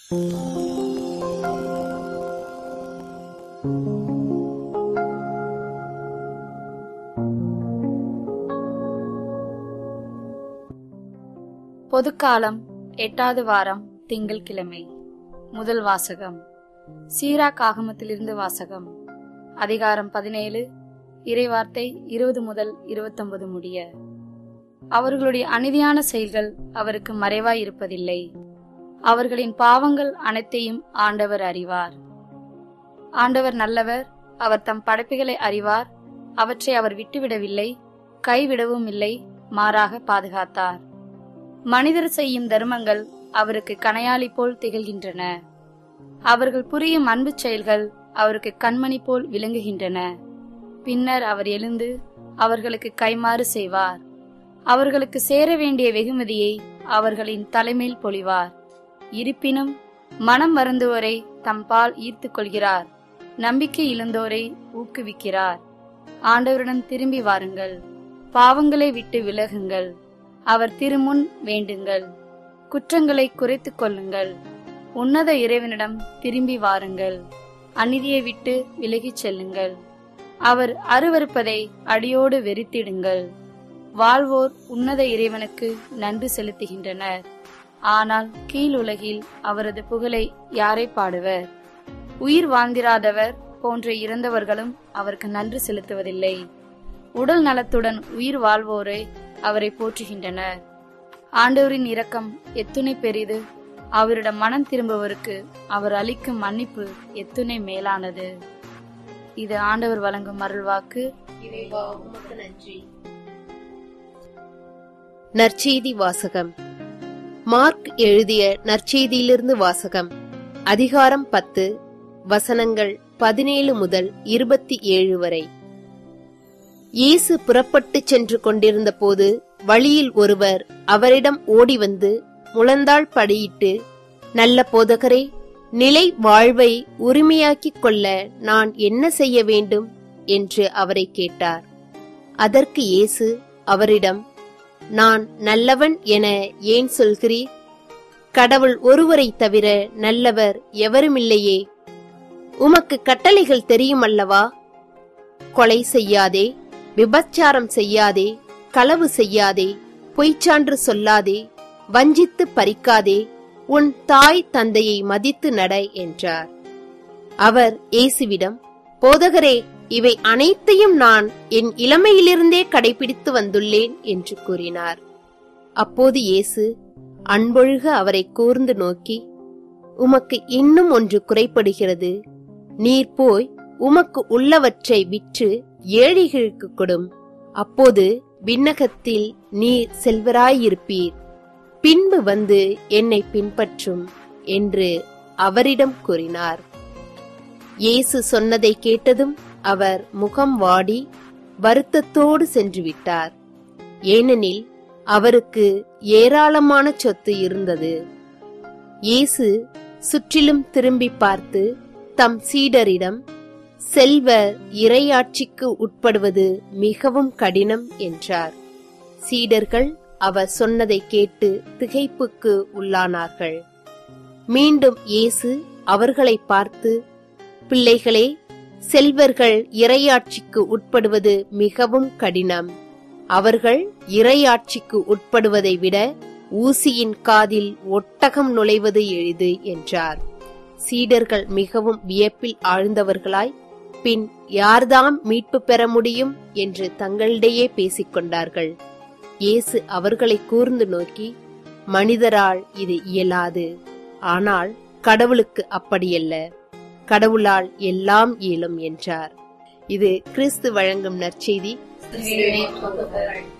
பொதுக்காலம் எட்டாவது வாரம் திங்கள்கிழமை முதல் வாசகம் சீராக் ஆகமத்திலிருந்து வாசகம் அதிகாரம் பதினேழு இறைவார்த்தை இருபது முதல் இருபத்தொன்பது முடிய அவர்களுடைய அநீதியான செயல்கள் அவருக்கு மறைவாய் இருப்பதில்லை அவர்களின் பாவங்கள் அனைத்தையும் ஆண்டவர் அறிவார் ஆண்டவர் நல்லவர் அவர் தம் படைப்புகளை அறிவார் அவற்றை அவர் விட்டுவிடவில்லை கைவிடவும் இல்லை மாறாக பாதுகாத்தார் மனிதர் செய்யும் தர்மங்கள் அவருக்கு கணையாளி போல் திகழ்கின்றன அவர்கள் புரியும் அன்பு செயல்கள் அவருக்கு கண்மணி போல் விளங்குகின்றன பின்னர் அவர் எழுந்து அவர்களுக்கு கைமாறு செய்வார் அவர்களுக்கு சேர வேண்டிய வெகுமதியை அவர்களின் தலைமையில் பொழிவார் இருப்பினும் மனம் வருந்துவோரை தம்பால் ஈர்த்து கொள்கிறார் நம்பிக்கை இழந்தோரை ஊக்குவிக்கிறார் ஆண்டவரிடம் திரும்பி வாருங்கள் பாவங்களை விட்டு விலகுங்கள் அவர் திருமுன் வேண்டுங்கள் குற்றங்களை குறைத்துக் கொள்ளுங்கள் உன்னத இறைவனிடம் திரும்பி வாருங்கள் அநீதியை விட்டு விலகிச் செல்லுங்கள் அவர் அருவருப்பதை அடியோடு வெறுத்திடுங்கள் வாழ்வோர் உன்னத இறைவனுக்கு நன்றி செலுத்துகின்றனர் ஆனால் கீழ் உலகில் அவரது புகழை யாரை பாடுவர் உயிர் வாழ்ந்திராதவர் போன்ற இறந்தவர்களும் அவருக்கு நன்றி செலுத்துவதில்லை உடல் நலத்துடன் உயிர் வாழ்வோரை அவரை போற்றுகின்றனர் ஆண்டவரின் இரக்கம் எத்துணை பெரிது அவரிடம் மனம் திரும்புவருக்கு அவர் அளிக்கும் மன்னிப்பு எத்துணை மேலானது இது ஆண்டவர் வழங்கும் அருள்வாக்கு இறைவா உமக்கு நன்றி நற்செய்தி வாசகம் மார்க் எழுதிய நற்செய்தியிலிருந்து வாசகம் அதிகாரம் பத்து வசனங்கள் பதினேழு முதல் இருபத்தி ஏழு வரை இயேசு புறப்பட்டுச் சென்று கொண்டிருந்த போது வழியில் ஒருவர் அவரிடம் ஓடி வந்து முழந்தாள் படியிட்டு நல்ல போதகரே நிலை வாழ்வை உரிமையாக்கிக் கொள்ள நான் என்ன செய்ய வேண்டும் என்று அவரை கேட்டார் அதற்கு இயேசு அவரிடம் நான் நல்லவன் என ஏன் சொல்கிறீர் கடவுள் ஒருவரை தவிர நல்லவர் எவருமில்லையே உமக்கு கட்டளைகள் தெரியுமல்லவா கொலை செய்யாதே விபச்சாரம் செய்யாதே களவு செய்யாதே பொய்ச்சான்று சொல்லாதே வஞ்சித்து பறிக்காதே உன் தாய் தந்தையை மதித்து நட என்றார் அவர் இயேசுவிடம் போதகரே இவை அனைத்தையும் நான் என் இளமையிலிருந்தே கடைபிடித்து வந்துள்ளேன் என்று கூறினார் அப்போது இயேசு அன்பொழுக அவரை கூர்ந்து நோக்கி உமக்கு இன்னும் ஒன்று குறைப்படுகிறது நீர் போய் உமக்கு உள்ளவற்றை விற்று ஏழைகளுக்கு கொடும் அப்போது விண்ணகத்தில் நீர் செல்வராயிருப்பீர் பின்பு வந்து என்னை பின்பற்றும் என்று அவரிடம் கூறினார் இயேசு சொன்னதை கேட்டதும் அவர் முகம் வாடி வருத்தத்தோடு சென்று விட்டார் ஏனெனில் அவருக்கு ஏராளமான சொத்து இருந்தது இயேசு சுற்றிலும் திரும்பி பார்த்து தம் சீடரிடம் செல்வர் இறையாட்சிக்கு உட்படுவது மிகவும் கடினம் என்றார் சீடர்கள் அவர் சொன்னதை கேட்டு திகைப்புக்கு உள்ளானார்கள் மீண்டும் இயேசு அவர்களை பார்த்து பிள்ளைகளே செல்வர்கள் இறையாட்சிக்கு உட்படுவது மிகவும் கடினம் அவர்கள் இறையாட்சிக்கு உட்படுவதை விட ஊசியின் காதில் ஒட்டகம் நுழைவது எளிது என்றார் சீடர்கள் மிகவும் வியப்பில் ஆழ்ந்தவர்களாய் பின் யார்தாம் மீட்பு பெற முடியும் என்று தங்களிடையே பேசிக் கொண்டார்கள் இயேசு அவர்களை கூர்ந்து நோக்கி மனிதரால் இது இயலாது ஆனால் கடவுளுக்கு அப்படியல்ல கடவுளால் எல்லாம் இயலும் என்றார் இது கிறிஸ்து வழங்கும் நற்செய்தி கிறிஸ்துவே, உமக்கு புகழ்.